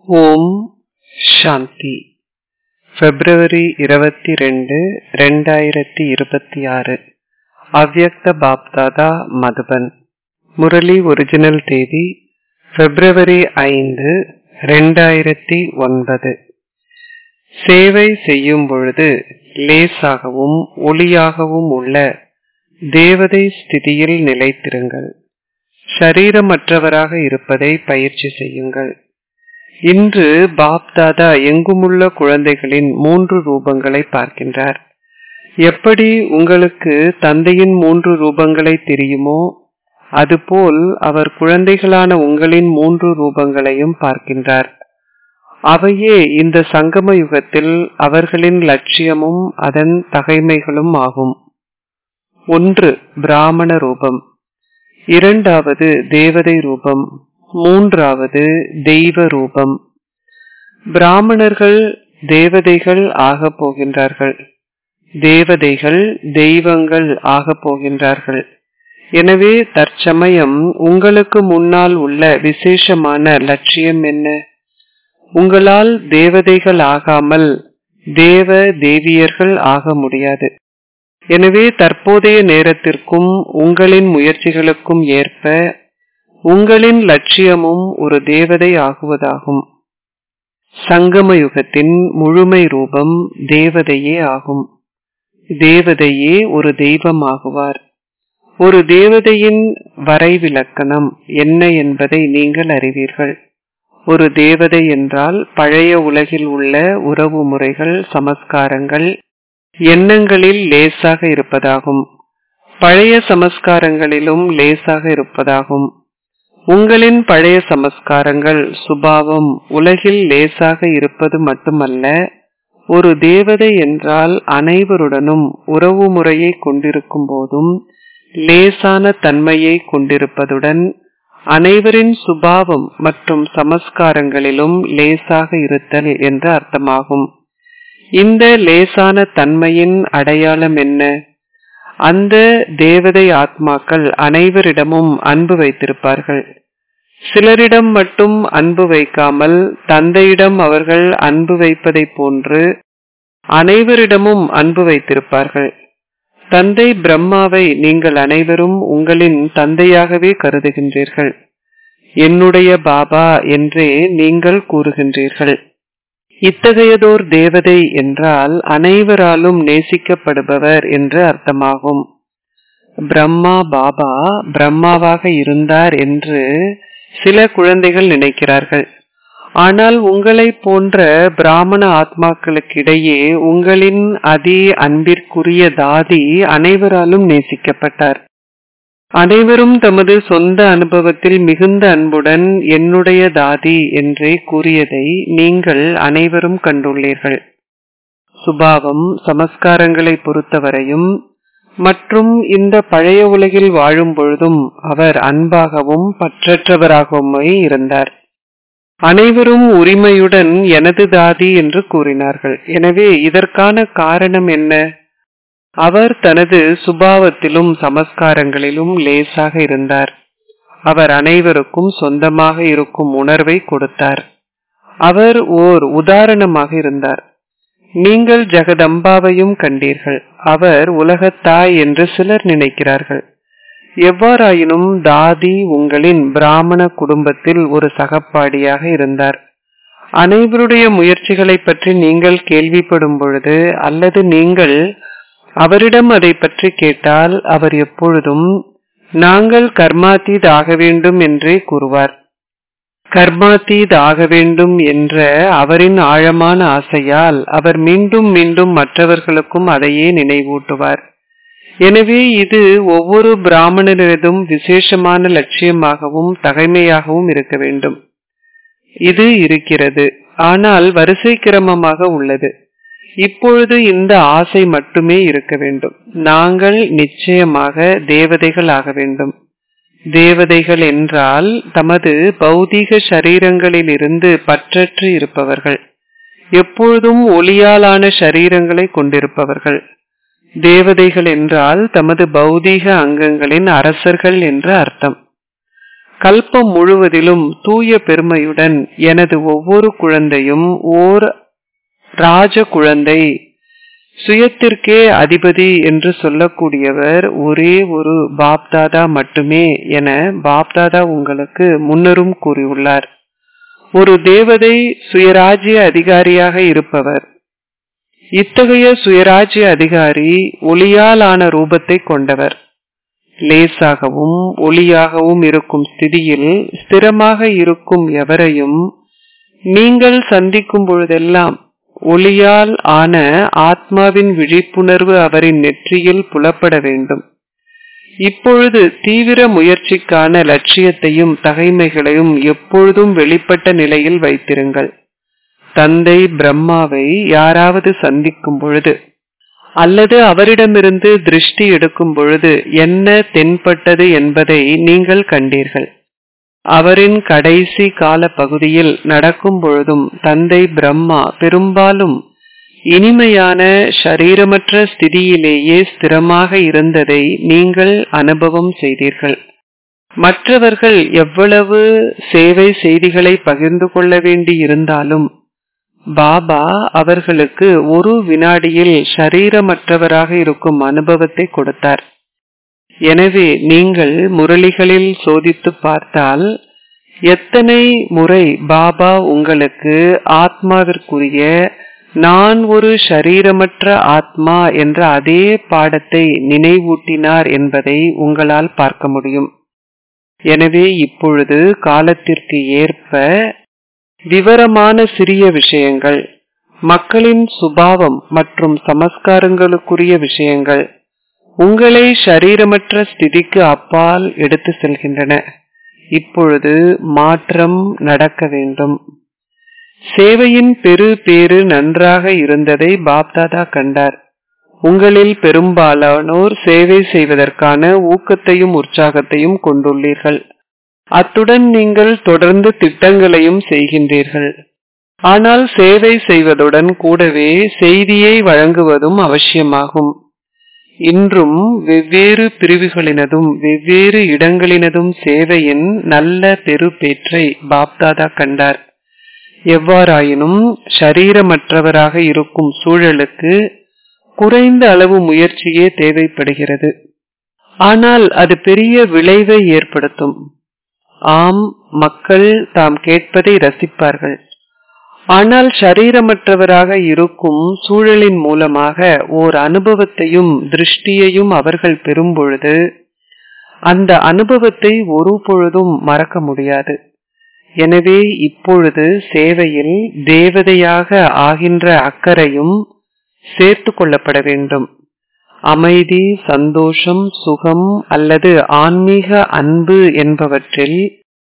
ஓம் சாந்தி பிப்ரவரி இருபத்தி ரெண்டு ரெண்டாயிரத்தி இருபத்தி ஆறு அவ்யக்த பாப்தாதா மதுபன் முரளி ஒரிஜினல் தேதி பிப்ரவரி ஐந்து ரெண்டாயிரத்தி ஒன்பது சேவை செய்யும் பொழுது லேசாகவும் ஒளியாகவும் உள்ள தேவதை ஸ்திதியில் நிலைத்திருங்கள் ஷரீரமற்றவராக இருப்பதை பயிற்சி செய்யுங்கள் இன்று பாப்தாதா எங்குமுள்ள குழந்தைகளின் மூன்று ரூபங்களை பார்க்கின்றார் எப்படி உங்களுக்கு தந்தையின் மூன்று ரூபங்களை தெரியுமோ அதுபோல் அவர் குழந்தைகளான உங்களின் மூன்று ரூபங்களையும் பார்க்கின்றார் அவையே இந்த சங்கம யுகத்தில் அவர்களின் லட்சியமும் அதன் தகைமைகளும் ஆகும் ஒன்று பிராமண ரூபம் இரண்டாவது தேவதை ரூபம் மூன்றாவது தெய்வ ரூபம் பிராமணர்கள் தேவதைகள் ஆகப் போகின்றார்கள் தேவதைகள் தெய்வங்கள் ஆகப் போகின்றார்கள் எனவே தற்சமயம் உங்களுக்கு முன்னால் உள்ள விசேஷமான லட்சியம் என்ன உங்களால் தேவதைகள் ஆகாமல் தேவ தேவியர்கள் ஆக முடியாது எனவே தற்போதைய நேரத்திற்கும் உங்களின் முயற்சிகளுக்கும் ஏற்ப உங்களின் லட்சியமும் ஒரு தேவதை ஆகுவதாகும் சங்கம யுகத்தின் முழுமை ரூபம் தேவதையே ஆகும் தேவதையே ஒரு தெய்வம் ஆகுவார் ஒரு தேவதையின் வரைவிலக்கணம் என்ன என்பதை நீங்கள் அறிவீர்கள் ஒரு தேவதை என்றால் பழைய உலகில் உள்ள உறவு முறைகள் சமஸ்காரங்கள் எண்ணங்களில் லேசாக இருப்பதாகும் பழைய சமஸ்காரங்களிலும் லேசாக இருப்பதாகும் உங்களின் பழைய சமஸ்காரங்கள் சுபாவம் உலகில் லேசாக இருப்பது மட்டுமல்ல ஒரு தேவதை என்றால் அனைவருடனும் உறவு முறையை கொண்டிருக்கும் போதும் லேசான தன்மையை கொண்டிருப்பதுடன் அனைவரின் சுபாவம் மற்றும் சமஸ்காரங்களிலும் லேசாக இருத்தல் என்று அர்த்தமாகும் இந்த லேசான தன்மையின் அடையாளம் என்ன அந்த தேவதை ஆத்மாக்கள் அனைவரிடமும் அன்பு வைத்திருப்பார்கள் சிலரிடம் மட்டும் அன்பு வைக்காமல் தந்தையிடம் அவர்கள் அன்பு வைப்பதை போன்று அனைவரிடமும் அன்பு வைத்திருப்பார்கள் தந்தை பிரம்மாவை நீங்கள் அனைவரும் உங்களின் தந்தையாகவே கருதுகின்றீர்கள் என்னுடைய பாபா என்றே நீங்கள் கூறுகின்றீர்கள் இத்தகையதோர் தேவதை என்றால் அனைவராலும் நேசிக்கப்படுபவர் என்று அர்த்தமாகும் பிரம்மா பாபா பிரம்மாவாக இருந்தார் என்று சில குழந்தைகள் நினைக்கிறார்கள் ஆனால் உங்களை போன்ற பிராமண ஆத்மாக்களுக்கிடையே உங்களின் அதி அன்பிற்குரிய தாதி அனைவராலும் நேசிக்கப்பட்டார் அனைவரும் தமது சொந்த அனுபவத்தில் மிகுந்த அன்புடன் என்னுடைய தாதி என்றே கூறியதை நீங்கள் அனைவரும் கண்டுள்ளீர்கள் சுபாவம் சமஸ்காரங்களை பொறுத்தவரையும் மற்றும் இந்த பழைய உலகில் வாழும் பொழுதும் அவர் அன்பாகவும் பற்றற்றவராகவும் இருந்தார் அனைவரும் உரிமையுடன் எனது தாதி என்று கூறினார்கள் எனவே இதற்கான காரணம் என்ன அவர் தனது சுபாவத்திலும் சமஸ்காரங்களிலும் லேசாக இருந்தார் அவர் அனைவருக்கும் சொந்தமாக இருக்கும் உணர்வை கொடுத்தார் அவர் ஓர் உதாரணமாக இருந்தார் நீங்கள் ஜெகதம்பாவையும் கண்டீர்கள் அவர் உலகத்தாய் என்று சிலர் நினைக்கிறார்கள் எவ்வாறாயினும் தாதி உங்களின் பிராமண குடும்பத்தில் ஒரு சகப்பாடியாக இருந்தார் அனைவருடைய முயற்சிகளை பற்றி நீங்கள் கேள்விப்படும் பொழுது அல்லது நீங்கள் அவரிடம் அதை பற்றி கேட்டால் அவர் எப்பொழுதும் நாங்கள் கர்மாத்தீத் ஆக வேண்டும் என்றே கூறுவார் கர்மாத்தீத் ஆக வேண்டும் என்ற அவரின் ஆழமான ஆசையால் அவர் மீண்டும் மீண்டும் மற்றவர்களுக்கும் அதையே நினைவூட்டுவார் எனவே இது ஒவ்வொரு பிராமணரிடதும் விசேஷமான லட்சியமாகவும் தகைமையாகவும் இருக்க வேண்டும் இது இருக்கிறது ஆனால் வரிசை கிரமமாக உள்ளது இப்பொழுது இந்த ஆசை மட்டுமே இருக்க வேண்டும் நாங்கள் நிச்சயமாக தேவதைகள் ஆக வேண்டும் தேவதைகள் என்றால் தமது பௌதீக சரீரங்களில் இருந்து பற்றற்று இருப்பவர்கள் எப்பொழுதும் ஒளியாலான சரீரங்களை கொண்டிருப்பவர்கள் தேவதைகள் என்றால் தமது பௌதீக அங்கங்களின் அரசர்கள் என்று அர்த்தம் கல்பம் முழுவதிலும் தூய பெருமையுடன் எனது ஒவ்வொரு குழந்தையும் ஓர் ராஜ குழந்தை சுயத்திற்கே அதிபதி என்று சொல்லக்கூடியவர் ஒரே ஒரு பாப்தாதா மட்டுமே என பாப்தாதா உங்களுக்கு முன்னரும் கூறியுள்ளார் ஒரு தேவதை சுயராஜ்ய அதிகாரியாக இருப்பவர் இத்தகைய சுயராஜ்ய அதிகாரி ஒளியால் ஆன ரூபத்தை கொண்டவர் லேசாகவும் ஒளியாகவும் இருக்கும் ஸ்திதியில் ஸ்திரமாக இருக்கும் எவரையும் நீங்கள் சந்திக்கும் பொழுதெல்லாம் ஒளியால் ஆன ஆத்மாவின் விழிப்புணர்வு அவரின் நெற்றியில் புலப்பட வேண்டும் இப்பொழுது தீவிர முயற்சிக்கான லட்சியத்தையும் தகைமைகளையும் எப்பொழுதும் வெளிப்பட்ட நிலையில் வைத்திருங்கள் தந்தை பிரம்மாவை யாராவது சந்திக்கும் பொழுது அல்லது அவரிடமிருந்து திருஷ்டி எடுக்கும் பொழுது என்ன தென்பட்டது என்பதை நீங்கள் கண்டீர்கள் அவரின் கடைசி கால பகுதியில் நடக்கும் பொழுதும் தந்தை பிரம்மா பெரும்பாலும் இனிமையான ஷரீரமற்ற ஸ்திதியிலேயே ஸ்திரமாக இருந்ததை நீங்கள் அனுபவம் செய்தீர்கள் மற்றவர்கள் எவ்வளவு சேவை செய்திகளை பகிர்ந்து கொள்ள வேண்டி இருந்தாலும் பாபா அவர்களுக்கு ஒரு வினாடியில் ஷரீரமற்றவராக இருக்கும் அனுபவத்தை கொடுத்தார் எனவே நீங்கள் முரளிகளில் சோதித்து பார்த்தால் எத்தனை முறை பாபா உங்களுக்கு ஆத்மாவிற்குரிய நான் ஒரு ஷரீரமற்ற ஆத்மா என்ற அதே பாடத்தை நினைவூட்டினார் என்பதை உங்களால் பார்க்க முடியும் எனவே இப்பொழுது காலத்திற்கு ஏற்ப விவரமான சிறிய விஷயங்கள் மக்களின் சுபாவம் மற்றும் சமஸ்காரங்களுக்குரிய விஷயங்கள் உங்களை ஷரீரமற்ற ஸ்திதிக்கு அப்பால் எடுத்து செல்கின்றன இப்பொழுது மாற்றம் நடக்க வேண்டும் சேவையின் பெரு பேறு நன்றாக இருந்ததை பாப்தாதா கண்டார் உங்களில் பெரும்பாலானோர் சேவை செய்வதற்கான ஊக்கத்தையும் உற்சாகத்தையும் கொண்டுள்ளீர்கள் அத்துடன் நீங்கள் தொடர்ந்து திட்டங்களையும் செய்கின்றீர்கள் ஆனால் சேவை செய்வதுடன் கூடவே செய்தியை வழங்குவதும் அவசியமாகும் இன்றும் வெவ்வேறு பிரிவுகளினதும் வெவ்வேறு இடங்களினதும் சேவையின் நல்ல பெருபேற்றை பாப்தாதா கண்டார் எவ்வாறாயினும் ஷரீரமற்றவராக இருக்கும் சூழலுக்கு குறைந்த அளவு முயற்சியே தேவைப்படுகிறது ஆனால் அது பெரிய விளைவை ஏற்படுத்தும் ஆம் மக்கள் தாம் கேட்பதை ரசிப்பார்கள் ஆனால் ஷரீரமற்றவராக இருக்கும் சூழலின் மூலமாக ஓர் அனுபவத்தையும் திருஷ்டியையும் அவர்கள் பெறும் பொழுது அந்த அனுபவத்தை ஒரு பொழுதும் மறக்க முடியாது எனவே இப்பொழுது சேவையில் தேவதையாக ஆகின்ற அக்கறையும் சேர்த்து கொள்ளப்பட வேண்டும் அமைதி சந்தோஷம் சுகம் அல்லது ஆன்மீக அன்பு என்பவற்றில்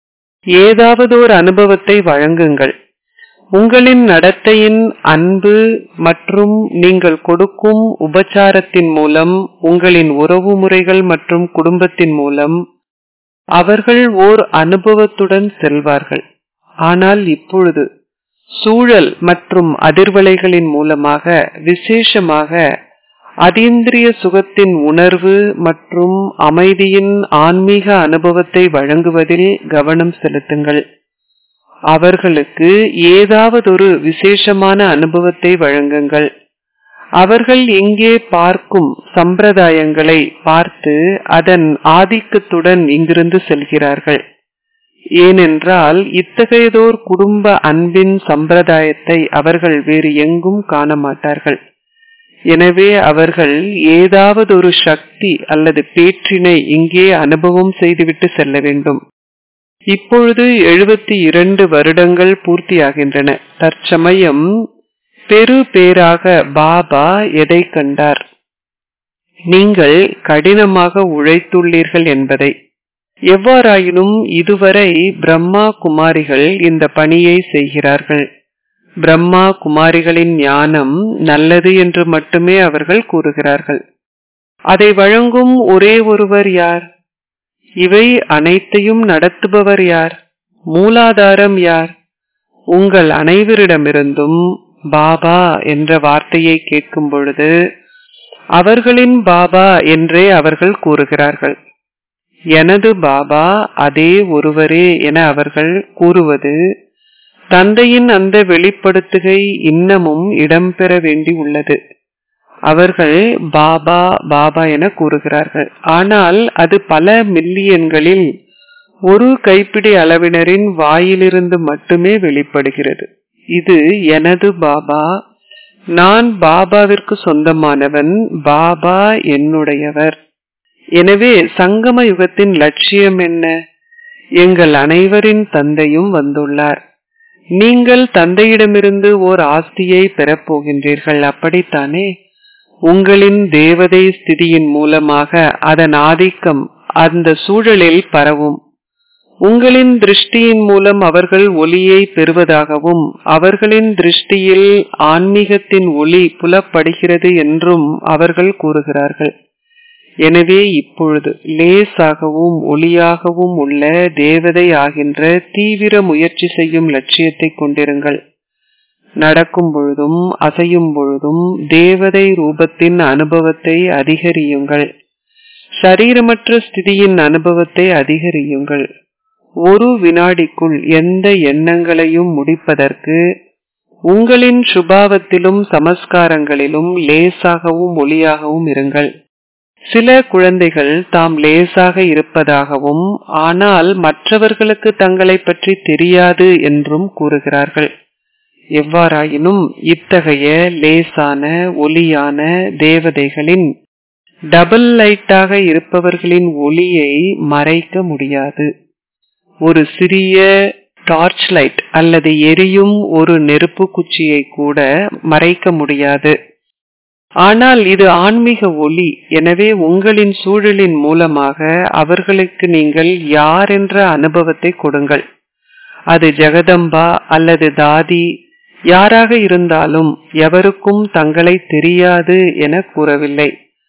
ஏதாவது ஒரு அனுபவத்தை வழங்குங்கள் உங்களின் நடத்தையின் அன்பு மற்றும் நீங்கள் கொடுக்கும் உபச்சாரத்தின் மூலம் உங்களின் உறவு முறைகள் மற்றும் குடும்பத்தின் மூலம் அவர்கள் ஓர் அனுபவத்துடன் செல்வார்கள் ஆனால் இப்பொழுது சூழல் மற்றும் அதிர்வலைகளின் மூலமாக விசேஷமாக அதீந்திரிய சுகத்தின் உணர்வு மற்றும் அமைதியின் ஆன்மீக அனுபவத்தை வழங்குவதில் கவனம் செலுத்துங்கள் அவர்களுக்கு ஏதாவதொரு விசேஷமான அனுபவத்தை வழங்குங்கள் அவர்கள் இங்கே பார்க்கும் சம்பிரதாயங்களை பார்த்து அதன் ஆதிக்கத்துடன் இங்கிருந்து செல்கிறார்கள் ஏனென்றால் இத்தகையதோர் குடும்ப அன்பின் சம்பிரதாயத்தை அவர்கள் வேறு எங்கும் காண மாட்டார்கள் எனவே அவர்கள் ஏதாவது ஒரு சக்தி அல்லது பேற்றினை இங்கே அனுபவம் செய்துவிட்டு செல்ல வேண்டும் இப்பொழுது எழுபத்தி இரண்டு வருடங்கள் பூர்த்தியாகின்றன தற்சமயம் பெரு பேராக பாபா எதை கண்டார் நீங்கள் கடினமாக உழைத்துள்ளீர்கள் என்பதை எவ்வாறாயினும் இதுவரை பிரம்மா குமாரிகள் இந்த பணியை செய்கிறார்கள் பிரம்மா குமாரிகளின் ஞானம் நல்லது என்று மட்டுமே அவர்கள் கூறுகிறார்கள் அதை வழங்கும் ஒரே ஒருவர் யார் இவை அனைத்தையும் நடத்துபவர் யார் மூலாதாரம் யார் உங்கள் அனைவரிடமிருந்தும் பாபா என்ற வார்த்தையை கேட்கும் பொழுது அவர்களின் பாபா என்றே அவர்கள் கூறுகிறார்கள் எனது பாபா அதே ஒருவரே என அவர்கள் கூறுவது தந்தையின் அந்த வெளிப்படுத்துகை இன்னமும் இடம்பெற வேண்டி உள்ளது அவர்கள் பாபா பாபா என கூறுகிறார்கள் ஆனால் அது பல மில்லியன்களில் ஒரு கைப்பிடி அளவினரின் வாயிலிருந்து மட்டுமே வெளிப்படுகிறது இது எனது பாபா நான் பாபாவிற்கு சொந்தமானவன் பாபா என்னுடையவர் எனவே சங்கம யுகத்தின் லட்சியம் என்ன எங்கள் அனைவரின் தந்தையும் வந்துள்ளார் நீங்கள் தந்தையிடமிருந்து ஓர் ஆஸ்தியை பெறப்போகின்றீர்கள் அப்படித்தானே உங்களின் தேவதை ஸ்திதியின் மூலமாக அதன் ஆதிக்கம் அந்த சூழலில் பரவும் உங்களின் திருஷ்டியின் மூலம் அவர்கள் ஒளியை பெறுவதாகவும் அவர்களின் திருஷ்டியில் ஆன்மீகத்தின் ஒளி புலப்படுகிறது என்றும் அவர்கள் கூறுகிறார்கள் எனவே இப்பொழுது லேசாகவும் ஒளியாகவும் உள்ள தேவதை ஆகின்ற தீவிர முயற்சி செய்யும் லட்சியத்தை கொண்டிருங்கள் நடக்கும் பொழுதும் அசையும் பொழுதும் தேவதை ரூபத்தின் அனுபவத்தை அதிகரியுங்கள் சரீரமற்ற ஸ்திதியின் அனுபவத்தை அதிகரியுங்கள் ஒரு வினாடிக்குள் எந்த எண்ணங்களையும் முடிப்பதற்கு உங்களின் சுபாவத்திலும் சமஸ்காரங்களிலும் லேசாகவும் ஒளியாகவும் இருங்கள் சில குழந்தைகள் தாம் லேசாக இருப்பதாகவும் ஆனால் மற்றவர்களுக்கு தங்களை பற்றி தெரியாது என்றும் கூறுகிறார்கள் எவ்வாறாயினும் இத்தகைய லேசான ஒளியான தேவதைகளின் டபுள் லைட்டாக இருப்பவர்களின் ஒளியை மறைக்க முடியாது ஒரு சிறிய டார்ச் லைட் அல்லது எரியும் ஒரு நெருப்பு குச்சியை கூட மறைக்க முடியாது ஆனால் இது ஆன்மீக ஒளி எனவே உங்களின் சூழலின் மூலமாக அவர்களுக்கு நீங்கள் யார் என்ற அனுபவத்தை கொடுங்கள் அது ஜெகதம்பா அல்லது தாதி யாராக இருந்தாலும் எவருக்கும் தங்களை தெரியாது என கூறவில்லை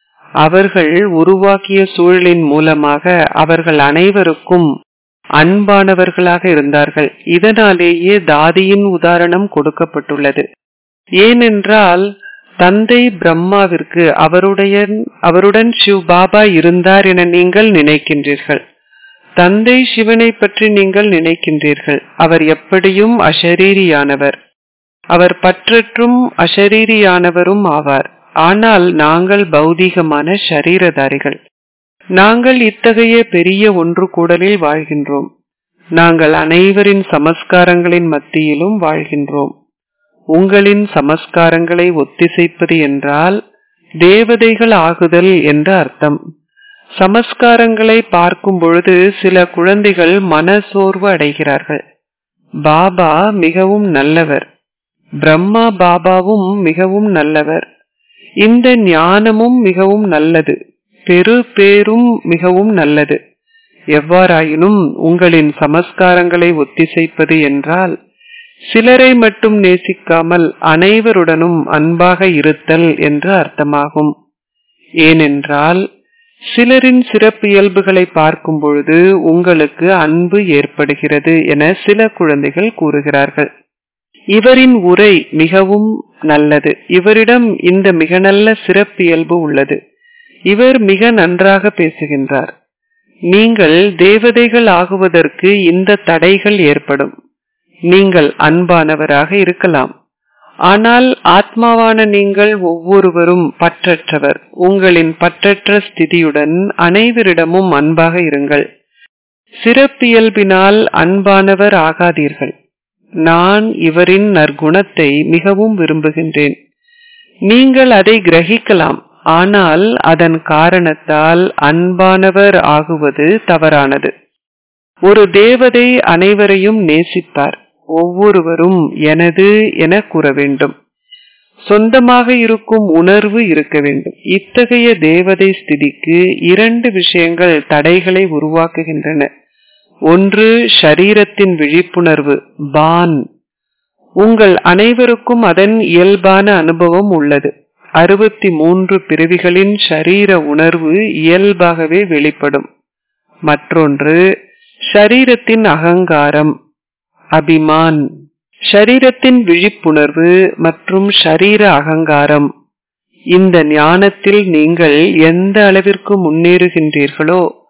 அவர்கள் உருவாக்கிய சூழலின் மூலமாக அவர்கள் அனைவருக்கும் அன்பானவர்களாக இருந்தார்கள் இதனாலேயே தாதியின் உதாரணம் கொடுக்கப்பட்டுள்ளது ஏனென்றால் தந்தை பிரம்மாவிற்கு அவருடைய அவருடன் சிவ் பாபா இருந்தார் என நீங்கள் நினைக்கின்றீர்கள் தந்தை சிவனை பற்றி நீங்கள் நினைக்கின்றீர்கள் அவர் எப்படியும் அஷரீரியானவர் அவர் பற்றற்றும் அஷரீரியானவரும் ஆவார் ஆனால் நாங்கள் பௌதீகமான ஷரீரதாரிகள் நாங்கள் இத்தகைய பெரிய ஒன்று கூடலில் வாழ்கின்றோம் நாங்கள் அனைவரின் சமஸ்காரங்களின் மத்தியிலும் வாழ்கின்றோம் உங்களின் சமஸ்காரங்களை ஒத்திசைப்பது என்றால் தேவதைகள் ஆகுதல் என்ற அர்த்தம் சமஸ்காரங்களை பார்க்கும் பொழுது சில குழந்தைகள் மனசோர்வு அடைகிறார்கள் பாபா மிகவும் நல்லவர் பிரம்மா பாபாவும் மிகவும் நல்லவர் இந்த ஞானமும் மிகவும் நல்லது பெரு பேரும் மிகவும் நல்லது எவ்வாறாயினும் உங்களின் சமஸ்காரங்களை ஒத்திசைப்பது என்றால் சிலரை மட்டும் நேசிக்காமல் அனைவருடனும் அன்பாக இருத்தல் என்று அர்த்தமாகும் ஏனென்றால் சிலரின் சிறப்பு இயல்புகளை பார்க்கும் பொழுது உங்களுக்கு அன்பு ஏற்படுகிறது என சில குழந்தைகள் கூறுகிறார்கள் இவரின் உரை மிகவும் நல்லது இவரிடம் இந்த மிக நல்ல சிறப்பு இயல்பு உள்ளது இவர் மிக நன்றாக பேசுகின்றார் நீங்கள் தேவதைகள் ஆகுவதற்கு இந்த தடைகள் ஏற்படும் நீங்கள் அன்பானவராக இருக்கலாம் ஆனால் ஆத்மாவான நீங்கள் ஒவ்வொருவரும் பற்றற்றவர் உங்களின் பற்றற்ற ஸ்திதியுடன் அனைவரிடமும் அன்பாக இருங்கள் சிறப்பியல்பினால் அன்பானவர் ஆகாதீர்கள் நான் இவரின் நற்குணத்தை மிகவும் விரும்புகின்றேன் நீங்கள் அதை கிரகிக்கலாம் ஆனால் அதன் காரணத்தால் அன்பானவர் ஆகுவது தவறானது ஒரு தேவதை அனைவரையும் நேசிப்பார் ஒவ்வொருவரும் எனது என கூற வேண்டும் சொந்தமாக இருக்கும் உணர்வு இருக்க வேண்டும் இத்தகைய தேவதை ஸ்திதிக்கு இரண்டு விஷயங்கள் தடைகளை உருவாக்குகின்றன ஒன்று ஷரீரத்தின் விழிப்புணர்வு பான் உங்கள் அனைவருக்கும் அதன் இயல்பான அனுபவம் உள்ளது அறுபத்தி மூன்று பிறவிகளின் ஷரீர உணர்வு இயல்பாகவே வெளிப்படும் மற்றொன்று ஷரீரத்தின் அகங்காரம் அபிமான் ஷரீரத்தின் விழிப்புணர்வு மற்றும் ஷரீர அகங்காரம் இந்த ஞானத்தில் நீங்கள் எந்த அளவிற்கு முன்னேறுகின்றீர்களோ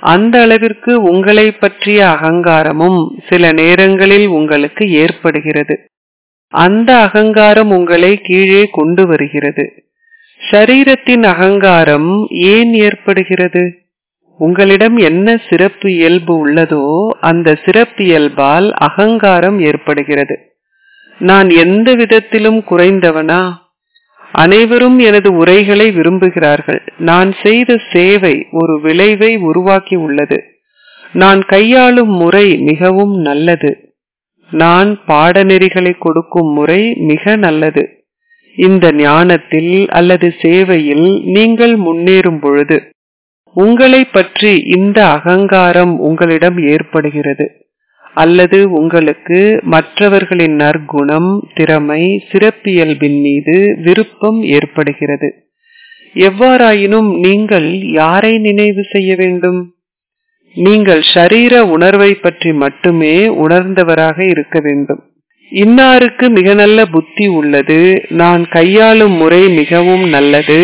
அந்த அளவிற்கு உங்களை பற்றிய அகங்காரமும் சில நேரங்களில் உங்களுக்கு ஏற்படுகிறது அந்த அகங்காரம் உங்களை கீழே கொண்டு வருகிறது சரீரத்தின் அகங்காரம் ஏன் ஏற்படுகிறது உங்களிடம் என்ன சிறப்பு இயல்பு உள்ளதோ அந்த சிறப்பு இயல்பால் அகங்காரம் ஏற்படுகிறது நான் எந்த விதத்திலும் குறைந்தவனா அனைவரும் எனது உரைகளை விரும்புகிறார்கள் நான் செய்த சேவை ஒரு விளைவை உருவாக்கி உள்ளது நான் கையாளும் முறை மிகவும் நல்லது நான் பாடநெறிகளை கொடுக்கும் முறை மிக நல்லது இந்த ஞானத்தில் அல்லது சேவையில் நீங்கள் முன்னேறும் பொழுது உங்களை பற்றி இந்த அகங்காரம் உங்களிடம் ஏற்படுகிறது அல்லது உங்களுக்கு மற்றவர்களின் நற்குணம் திறமை சிறப்பியல்பின் மீது விருப்பம் ஏற்படுகிறது எவ்வாறாயினும் நீங்கள் யாரை நினைவு செய்ய வேண்டும் நீங்கள் ஷரீர உணர்வை பற்றி மட்டுமே உணர்ந்தவராக இருக்க வேண்டும் இன்னாருக்கு மிக நல்ல புத்தி உள்ளது நான் கையாளும் முறை மிகவும் நல்லது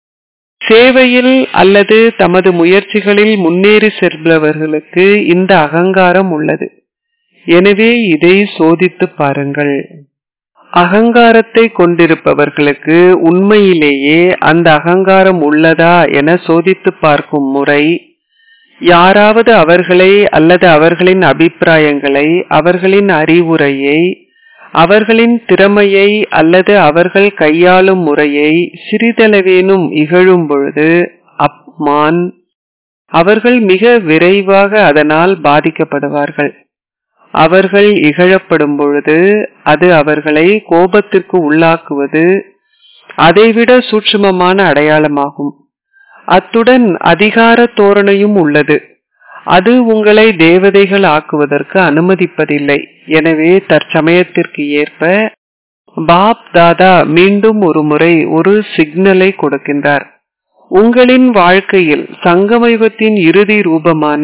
சேவையில் அல்லது தமது முயற்சிகளில் முன்னேறி செல்பவர்களுக்கு இந்த அகங்காரம் உள்ளது எனவே இதை சோதித்து பாருங்கள் அகங்காரத்தை கொண்டிருப்பவர்களுக்கு உண்மையிலேயே அந்த அகங்காரம் உள்ளதா என சோதித்து பார்க்கும் முறை யாராவது அவர்களை அல்லது அவர்களின் அபிப்பிராயங்களை அவர்களின் அறிவுரையை அவர்களின் திறமையை அல்லது அவர்கள் கையாளும் முறையை சிறிதளவேனும் இகழும் பொழுது அப்மான் அவர்கள் மிக விரைவாக அதனால் பாதிக்கப்படுவார்கள் அவர்கள் இகழப்படும் பொழுது அது அவர்களை கோபத்திற்கு உள்ளாக்குவது அதைவிட சூட்சுமமான அடையாளமாகும் அத்துடன் அதிகார தோரணையும் உள்ளது அது உங்களை தேவதைகள் ஆக்குவதற்கு அனுமதிப்பதில்லை எனவே தற்சமயத்திற்கு ஏற்ப பாப் தாதா மீண்டும் ஒரு முறை ஒரு சிக்னலை கொடுக்கின்றார் உங்களின் வாழ்க்கையில் சங்கமயுகத்தின் இறுதி ரூபமான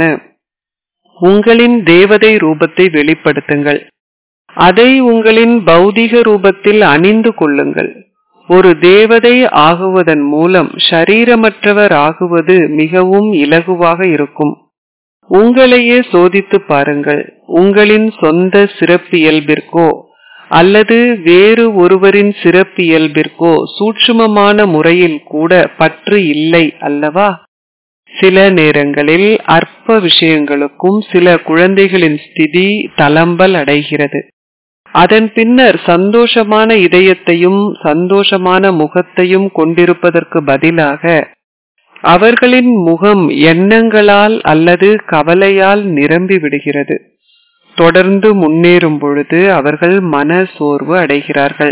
உங்களின் தேவதை ரூபத்தை வெளிப்படுத்துங்கள் அதை உங்களின் பௌதிக ரூபத்தில் அணிந்து கொள்ளுங்கள் ஒரு தேவதை ஆகுவதன் மூலம் ஷரீரமற்றவர் ஆகுவது மிகவும் இலகுவாக இருக்கும் உங்களையே சோதித்து பாருங்கள் உங்களின் சொந்த சிறப்பியல்பிற்கோ அல்லது வேறு ஒருவரின் சிறப்பியல்பிற்கோ சூட்சுமமான முறையில் கூட பற்று இல்லை அல்லவா சில நேரங்களில் அற்ப விஷயங்களுக்கும் சில குழந்தைகளின் ஸ்திதி தளம்பல் அடைகிறது அதன் பின்னர் சந்தோஷமான இதயத்தையும் சந்தோஷமான முகத்தையும் கொண்டிருப்பதற்கு பதிலாக அவர்களின் முகம் எண்ணங்களால் அல்லது கவலையால் நிரம்பி விடுகிறது தொடர்ந்து முன்னேறும் பொழுது அவர்கள் மன சோர்வு அடைகிறார்கள்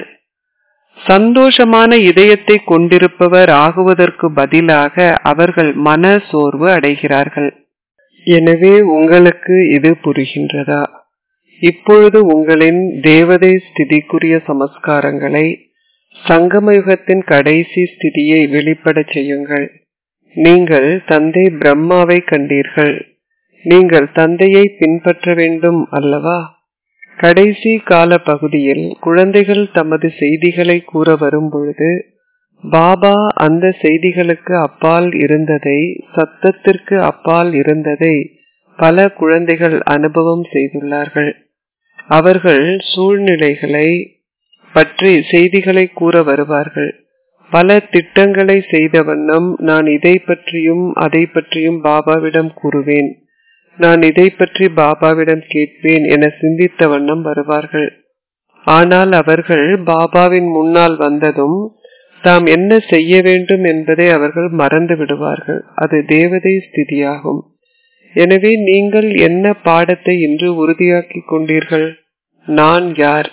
சந்தோஷமான இதயத்தை கொண்டிருப்பவர் ஆகுவதற்கு பதிலாக அவர்கள் மன சோர்வு அடைகிறார்கள் எனவே உங்களுக்கு இது புரிகின்றதா இப்பொழுது உங்களின் தேவதை ஸ்திதிக்குரிய சமஸ்காரங்களை சங்கமயுகத்தின் கடைசி ஸ்திதியை வெளிப்படச் செய்யுங்கள் நீங்கள் தந்தை பிரம்மாவை கண்டீர்கள் நீங்கள் தந்தையை பின்பற்ற வேண்டும் அல்லவா கடைசி கால பகுதியில் குழந்தைகள் தமது செய்திகளை கூற வரும் பொழுது பாபா அந்த செய்திகளுக்கு அப்பால் இருந்ததை சத்தத்திற்கு அப்பால் இருந்ததை பல குழந்தைகள் அனுபவம் செய்துள்ளார்கள் அவர்கள் சூழ்நிலைகளை பற்றி செய்திகளை கூற வருவார்கள் பல திட்டங்களை செய்த வண்ணம் நான் இதை பற்றியும் அதை பற்றியும் பாபாவிடம் கூறுவேன் நான் இதை பற்றி பாபாவிடம் கேட்பேன் என சிந்தித்த வண்ணம் வருவார்கள் ஆனால் அவர்கள் பாபாவின் முன்னால் வந்ததும் தாம் என்ன செய்ய வேண்டும் என்பதை அவர்கள் மறந்து விடுவார்கள் அது தேவதை ஸ்திதியாகும் எனவே நீங்கள் என்ன பாடத்தை இன்று உறுதியாக்கிக் கொண்டீர்கள் நான் யார்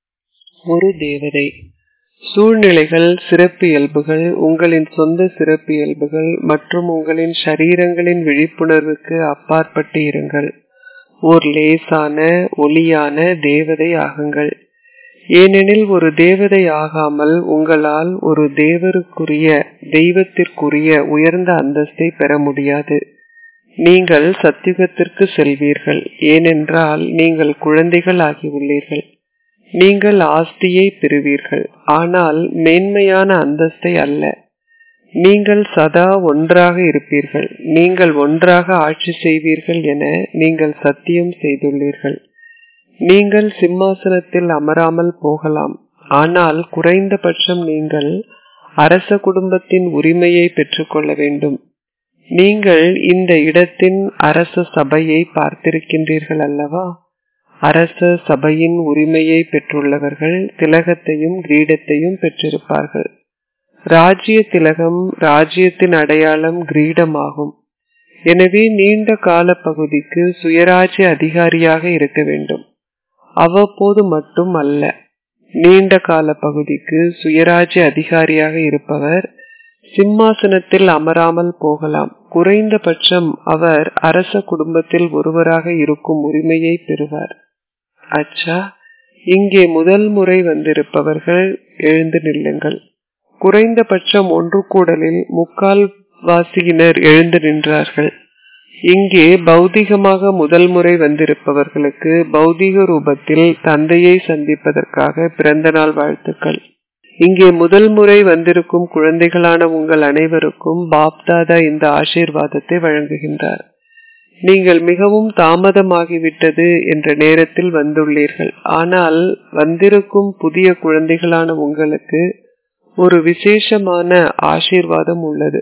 ஒரு தேவதை சூழ்நிலைகள் சிறப்பியல்புகள் உங்களின் சொந்த சிறப்பியல்புகள் மற்றும் உங்களின் சரீரங்களின் விழிப்புணர்வுக்கு அப்பாற்பட்டு இருங்கள் ஓர் லேசான ஒளியான தேவதை ஆகுங்கள் ஏனெனில் ஒரு தேவதை ஆகாமல் உங்களால் ஒரு தேவருக்குரிய தெய்வத்திற்குரிய உயர்ந்த அந்தஸ்தை பெற முடியாது நீங்கள் சத்தியுகத்திற்கு செல்வீர்கள் ஏனென்றால் நீங்கள் குழந்தைகள் ஆகியுள்ளீர்கள் நீங்கள் ஆஸ்தியை பெறுவீர்கள் ஆனால் மேன்மையான அந்தஸ்தை அல்ல நீங்கள் சதா ஒன்றாக இருப்பீர்கள் நீங்கள் ஒன்றாக ஆட்சி செய்வீர்கள் என நீங்கள் சத்தியம் செய்துள்ளீர்கள் நீங்கள் சிம்மாசனத்தில் அமராமல் போகலாம் ஆனால் குறைந்தபட்சம் நீங்கள் அரச குடும்பத்தின் உரிமையை பெற்றுக்கொள்ள வேண்டும் நீங்கள் இந்த இடத்தின் அரச சபையை பார்த்திருக்கின்றீர்கள் அல்லவா அரச சபையின் உரிமையை பெற்றுள்ளவர்கள் திலகத்தையும் கிரீடத்தையும் பெற்றிருப்பார்கள் ராஜ்ய திலகம் ராஜ்யத்தின் அடையாளம் கிரீடமாகும் எனவே நீண்ட கால பகுதிக்கு சுயராஜ்ய அதிகாரியாக இருக்க வேண்டும் அவ்வப்போது மட்டும் அல்ல நீண்ட கால பகுதிக்கு சுயராஜ்ய அதிகாரியாக இருப்பவர் சிம்மாசனத்தில் அமராமல் போகலாம் குறைந்தபட்சம் அவர் அரச குடும்பத்தில் ஒருவராக இருக்கும் உரிமையை பெறுவார் அச்சா இங்கே முதல் முறை வந்திருப்பவர்கள் எழுந்து நில்லுங்கள் குறைந்தபட்சம் ஒன்று கூடலில் முக்கால் வாசியினர் எழுந்து நின்றார்கள் இங்கே பௌதிகமாக முதல் முறை வந்திருப்பவர்களுக்கு பௌதிக ரூபத்தில் தந்தையை சந்திப்பதற்காக பிறந்த நாள் வாழ்த்துக்கள் இங்கே முதல் முறை வந்திருக்கும் குழந்தைகளான உங்கள் அனைவருக்கும் பாப்தாதா இந்த ஆசீர்வாதத்தை வழங்குகின்றார் நீங்கள் மிகவும் தாமதமாகிவிட்டது என்ற நேரத்தில் வந்துள்ளீர்கள் ஆனால் வந்திருக்கும் புதிய குழந்தைகளான உங்களுக்கு ஒரு விசேஷமான ஆசீர்வாதம் உள்ளது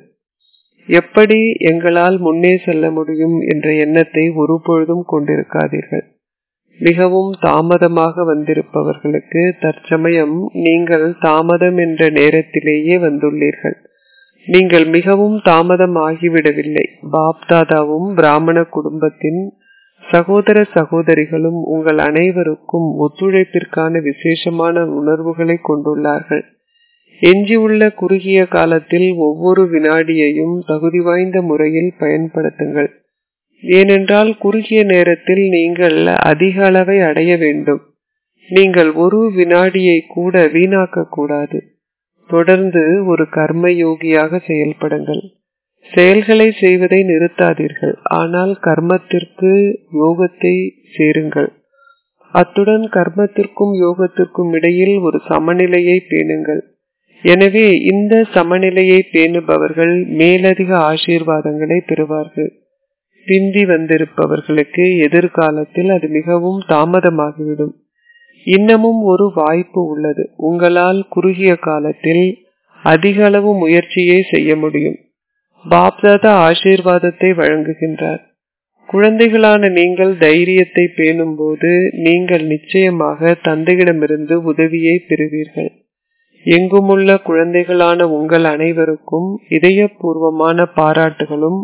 எப்படி எங்களால் முன்னே செல்ல முடியும் என்ற எண்ணத்தை ஒருபொழுதும் கொண்டிருக்காதீர்கள் மிகவும் தாமதமாக வந்திருப்பவர்களுக்கு தற்சமயம் நீங்கள் தாமதம் என்ற நேரத்திலேயே வந்துள்ளீர்கள் நீங்கள் மிகவும் தாமதம் ஆகிவிடவில்லை பாப்தாதாவும் பிராமண குடும்பத்தின் சகோதர சகோதரிகளும் உங்கள் அனைவருக்கும் ஒத்துழைப்பிற்கான விசேஷமான உணர்வுகளை கொண்டுள்ளார்கள் எஞ்சியுள்ள குறுகிய காலத்தில் ஒவ்வொரு வினாடியையும் தகுதி வாய்ந்த முறையில் பயன்படுத்துங்கள் ஏனென்றால் குறுகிய நேரத்தில் நீங்கள் அதிக அளவை அடைய வேண்டும் நீங்கள் ஒரு வினாடியை கூட வீணாக்க கூடாது தொடர்ந்து ஒரு கர்ம யோகியாக செயல்படுங்கள் செயல்களை செய்வதை நிறுத்தாதீர்கள் ஆனால் கர்மத்திற்கு யோகத்தை சேருங்கள் அத்துடன் கர்மத்திற்கும் யோகத்திற்கும் இடையில் ஒரு சமநிலையை பேணுங்கள் எனவே இந்த சமநிலையை பேணுபவர்கள் மேலதிக ஆசீர்வாதங்களை பெறுவார்கள் பிந்தி வந்திருப்பவர்களுக்கு எதிர்காலத்தில் அது மிகவும் தாமதமாகிவிடும் இன்னமும் ஒரு வாய்ப்பு உள்ளது உங்களால் குறுகிய காலத்தில் அதிக அளவு முயற்சியை செய்ய முடியும் பாப்தாதா ஆசீர்வாதத்தை வழங்குகின்றார் குழந்தைகளான நீங்கள் தைரியத்தை பேணும் போது நீங்கள் நிச்சயமாக தந்தையிடமிருந்து உதவியை பெறுவீர்கள் எங்குமுள்ள குழந்தைகளான உங்கள் அனைவருக்கும் இதயபூர்வமான பாராட்டுகளும்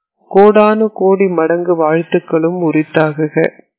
கோடானு கோடி மடங்கு வாழ்த்துக்களும் உரித்தாகுக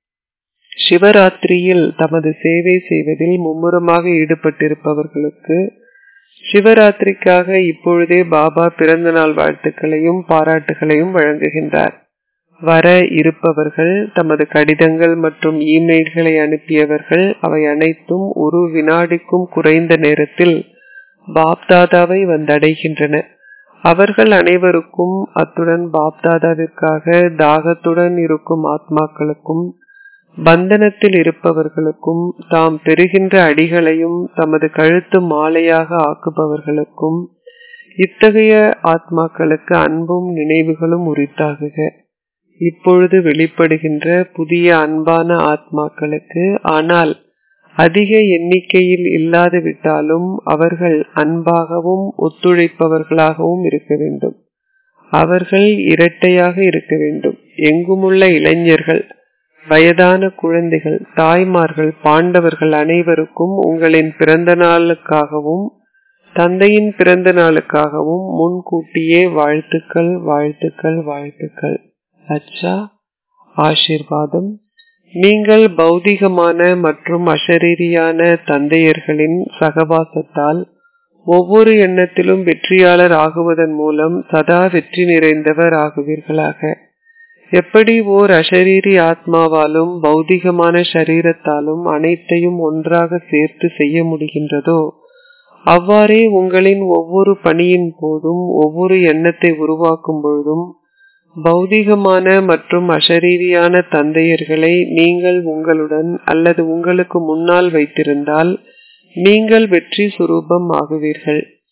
சிவராத்திரியில் தமது சேவை செய்வதில் மும்முரமாக ஈடுபட்டிருப்பவர்களுக்கு சிவராத்திரிக்காக இப்பொழுதே பாபா பிறந்த நாள் வாழ்த்துக்களையும் பாராட்டுகளையும் வழங்குகின்றார் வர இருப்பவர்கள் தமது கடிதங்கள் மற்றும் இமெயில்களை அனுப்பியவர்கள் அவை அனைத்தும் ஒரு வினாடிக்கும் குறைந்த நேரத்தில் பாப்தாதாவை வந்தடைகின்றன அவர்கள் அனைவருக்கும் அத்துடன் பாப்தாதாவிற்காக தாகத்துடன் இருக்கும் ஆத்மாக்களுக்கும் பந்தனத்தில் இருப்பவர்களுக்கும் தாம் பெறுகின்ற அடிகளையும் தமது கழுத்து மாலையாக ஆக்குபவர்களுக்கும் இத்தகைய ஆத்மாக்களுக்கு அன்பும் நினைவுகளும் உரித்தாகுக இப்பொழுது வெளிப்படுகின்ற புதிய அன்பான ஆத்மாக்களுக்கு ஆனால் அதிக எண்ணிக்கையில் இல்லாது விட்டாலும் அவர்கள் அன்பாகவும் ஒத்துழைப்பவர்களாகவும் இருக்க வேண்டும் அவர்கள் இரட்டையாக இருக்க வேண்டும் எங்குமுள்ள இளைஞர்கள் வயதான குழந்தைகள் தாய்மார்கள் பாண்டவர்கள் அனைவருக்கும் உங்களின் பிறந்த நாளுக்காகவும் தந்தையின் பிறந்த நாளுக்காகவும் முன்கூட்டியே வாழ்த்துக்கள் வாழ்த்துக்கள் வாழ்த்துக்கள் அச்சா ஆசிர்வாதம் நீங்கள் பௌதிகமான மற்றும் அஷரீரியான தந்தையர்களின் சகவாசத்தால் ஒவ்வொரு எண்ணத்திலும் வெற்றியாளர் ஆகுவதன் மூலம் சதா வெற்றி நிறைந்தவர் ஆகுவீர்களாக எப்படி ஓர் அஷரீரி ஆத்மாவாலும் பௌதிகமான சரீரத்தாலும் அனைத்தையும் ஒன்றாக சேர்த்து செய்ய முடிகின்றதோ அவ்வாறே உங்களின் ஒவ்வொரு பணியின் போதும் ஒவ்வொரு எண்ணத்தை உருவாக்கும் பொழுதும் பௌதிகமான மற்றும் அஷரீரியான தந்தையர்களை நீங்கள் உங்களுடன் அல்லது உங்களுக்கு முன்னால் வைத்திருந்தால் நீங்கள் வெற்றி சுரூபம் ஆகுவீர்கள்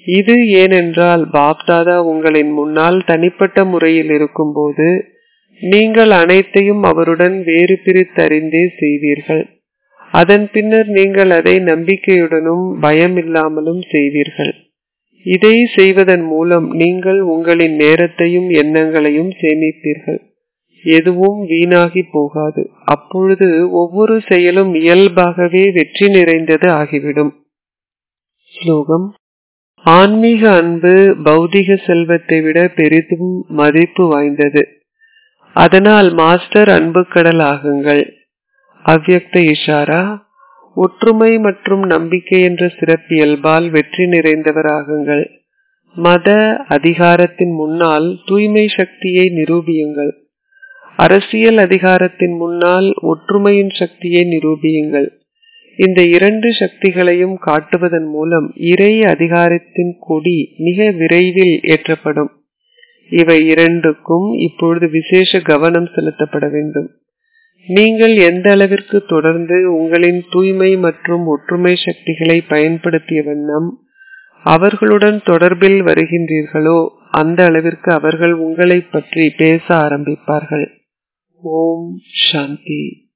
இது ஏனென்றால் பாப்தாதா உங்களின் முன்னால் தனிப்பட்ட முறையில் இருக்கும்போது நீங்கள் அனைத்தையும் அவருடன் வேறு பிரித்தறிந்தே செய்வீர்கள் அதன் பின்னர் நீங்கள் அதை நம்பிக்கையுடனும் பயம் இல்லாமலும் செய்வீர்கள் இதை செய்வதன் மூலம் நீங்கள் உங்களின் நேரத்தையும் எண்ணங்களையும் சேமிப்பீர்கள் எதுவும் வீணாகி போகாது அப்பொழுது ஒவ்வொரு செயலும் இயல்பாகவே வெற்றி நிறைந்தது ஆகிவிடும் ஸ்லோகம் ஆன்மீக அன்பு பௌதிக செல்வத்தை விட பெரிதும் மதிப்பு வாய்ந்தது அதனால் மாஸ்டர் அன்பு கடல் ஆகுங்கள் அவ்யக்த இஷாரா ஒற்றுமை மற்றும் நம்பிக்கை என்ற சிறப்பியல்பால் வெற்றி நிறைந்தவராகுங்கள் மத அதிகாரத்தின் முன்னால் தூய்மை சக்தியை நிரூபியுங்கள் அரசியல் அதிகாரத்தின் முன்னால் ஒற்றுமையின் சக்தியை நிரூபியுங்கள் இந்த இரண்டு சக்திகளையும் காட்டுவதன் மூலம் இறை அதிகாரத்தின் கொடி மிக விரைவில் ஏற்றப்படும் இவை இரண்டுக்கும் இப்பொழுது விசேஷ கவனம் செலுத்தப்பட வேண்டும் நீங்கள் எந்த அளவிற்கு தொடர்ந்து உங்களின் தூய்மை மற்றும் ஒற்றுமை சக்திகளை பயன்படுத்திய வண்ணம் அவர்களுடன் தொடர்பில் வருகின்றீர்களோ அந்த அளவிற்கு அவர்கள் உங்களை பற்றி பேச ஆரம்பிப்பார்கள் ஓம் சாந்தி